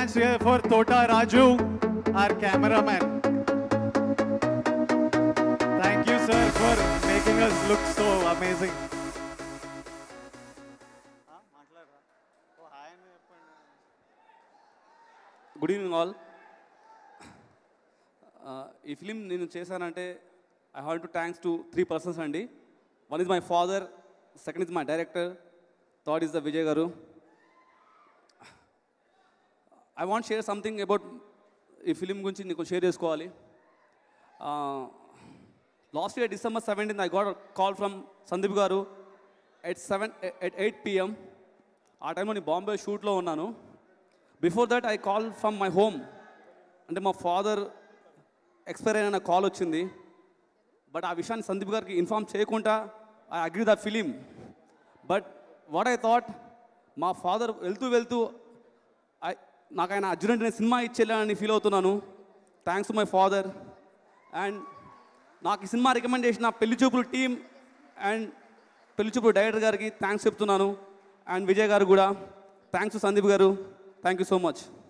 hands here for Tota Raju, our cameraman. Thank you, sir, for making us look so amazing. Good evening all ఈ film నేను చేశానంటే I have to thanks to three persons అండి one is my father second is my director third is the Vijay గారు I want share something about ఈ film గురించి నీకు share చేసుకోవాలి last year December seventeen I got call from Sandeep గారు at seven at eight PM ఆ టైంలో నేను బాంబే షూట్లో ఉన్నాను before that I call from my home అంటే మా ఫాదర్ ఎక్స్పైర్ అయిన కాల్ వచ్చింది బట్ ఆ విషయాన్ని సందీప్ గారికి ఇన్ఫామ్ చేయకుండా I agree the film but what I thought మా ఫాదర్ వెళ్తూ వెళ్తూ ఐ నాకు ఆయన అర్జునెంట్ అనే సినిమా ఇచ్చేయాలని ఫీల్ అవుతున్నాను thanks to my father and నాకు ఈ సినిమా రికమెండ్ చేసిన పెళ్లి చూపులు టీమ్ అండ్ పెళ్లి చూపులు డైరెక్టర్ గారికి థ్యాంక్స్ చెప్తున్నాను అండ్ విజయ్ గారు కూడా థ్యాంక్స్ టు సందీప్ గారు థ్యాంక్ యూ సో మచ్